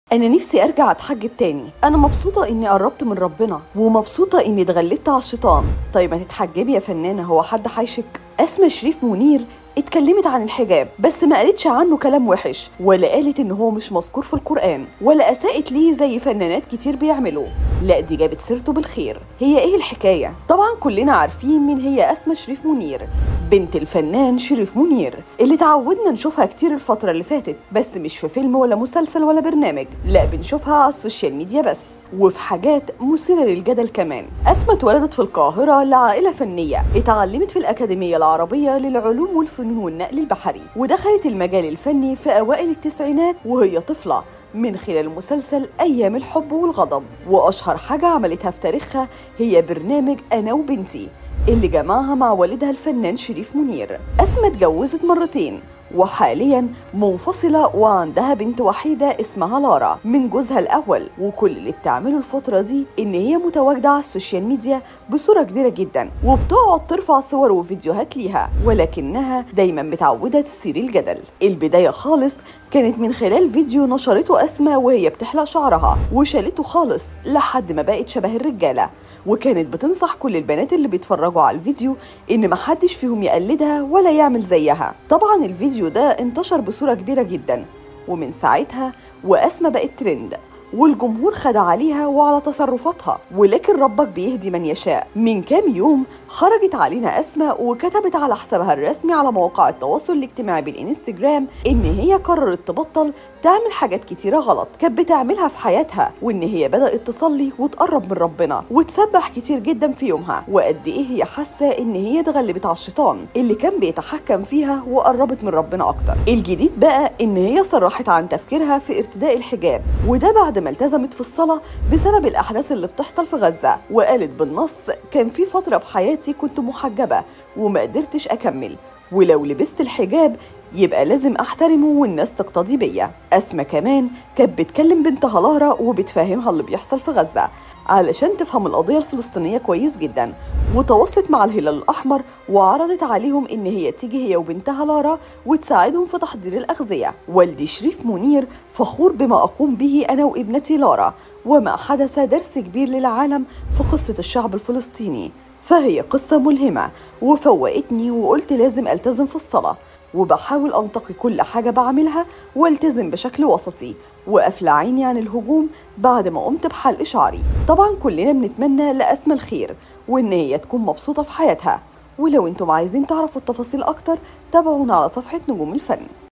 انا نفسي ارجع اتحجب تاني انا مبسوطه اني قربت من ربنا ومبسوطه اني اتغلبت على الشيطان طيب ما تتحجبي يا فنانه هو حد حيشك اسماء شريف منير اتكلمت عن الحجاب بس ما قالتش عنه كلام وحش ولا قالت ان هو مش مذكور في القرآن ولا اساءت ليه زي فنانات كتير بيعملوا لا دي جابت سيرته بالخير هي ايه الحكاية طبعا كلنا عارفين مين هي اسماء شريف منير بنت الفنان شريف منير اللي تعودنا نشوفها كتير الفترة اللي فاتت بس مش في فيلم ولا مسلسل ولا برنامج لا بنشوفها على السوشيال ميديا بس وفي حاجات مثيرة للجدل كمان أسماء اتولدت في القاهرة لعائلة فنية اتعلمت في الأكاديمية العربية للعلوم والفنون والنقل البحري ودخلت المجال الفني في أوائل التسعينات وهي طفلة من خلال مسلسل أيام الحب والغضب وأشهر حاجة عملتها في تاريخها هي برنامج أنا وبنتي اللي جمعها مع والدها الفنان شريف منير أسماء اتجوزت مرتين وحاليا منفصلة وعندها بنت وحيدة اسمها لارا من جوزها الأول وكل اللي بتعمله الفترة دي إن هي متواجدة على السوشيال ميديا بصورة كبيرة جدا وبتقعد ترفع صور وفيديوهات ليها ولكنها دايما متعودة تثير الجدل البداية خالص كانت من خلال فيديو نشرته أسماء وهي بتحلق شعرها وشالته خالص لحد ما بقت شبه الرجالة وكانت بتنصح كل البنات اللي بيتفرجوا على الفيديو ان محدش فيهم يقلدها ولا يعمل زيها طبعا الفيديو ده انتشر بصورة كبيرة جدا ومن ساعتها وأسماء بقت ترند والجمهور خد عليها وعلى تصرفاتها ولكن ربك بيهدي من يشاء من كام يوم خرجت علينا أسماء وكتبت على حسابها الرسمي على مواقع التواصل الاجتماعي بالإنستجرام إن هي قررت تبطل تعمل حاجات كتيرة غلط كانت بتعملها في حياتها وإن هي بدأت تصلي وتقرب من ربنا وتسبح كتير جدا في يومها وقد إيه هي حاسة إن هي اتغلبت على الشيطان اللي كان بيتحكم فيها وقربت من ربنا أكتر الجديد بقى إن هي صرحت عن تفكيرها في ارتداء الحجاب وده بعد ما التزمت في الصلاة بسبب الأحداث اللي بتحصل في غزة وقالت بالنص كان في فترة في حياتي كنت محجبة وما قدرتش أكمل ولو لبست الحجاب يبقى لازم احترمه والناس تقتدي بيا اسمى كمان كانت بتكلم بنتها لارا وبتفهمها اللي بيحصل في غزه علشان تفهم القضيه الفلسطينيه كويس جدا وتواصلت مع الهلال الاحمر وعرضت عليهم ان هي تيجي هي وبنتها لارا وتساعدهم في تحضير الاغذيه والدي شريف منير فخور بما اقوم به انا وابنتي لارا وما حدث درس كبير للعالم في قصه الشعب الفلسطيني فهي قصه ملهمه وفوقتني وقلت لازم التزم في الصلاه وبحاول أنتقي كل حاجة بعملها والتزم بشكل وسطي وقفل عيني عن الهجوم بعد ما قمت بحلق شعري طبعا كلنا بنتمنى لأسمى الخير وإن هي تكون مبسوطة في حياتها ولو انتم عايزين تعرفوا التفاصيل أكتر تابعونا على صفحة نجوم الفن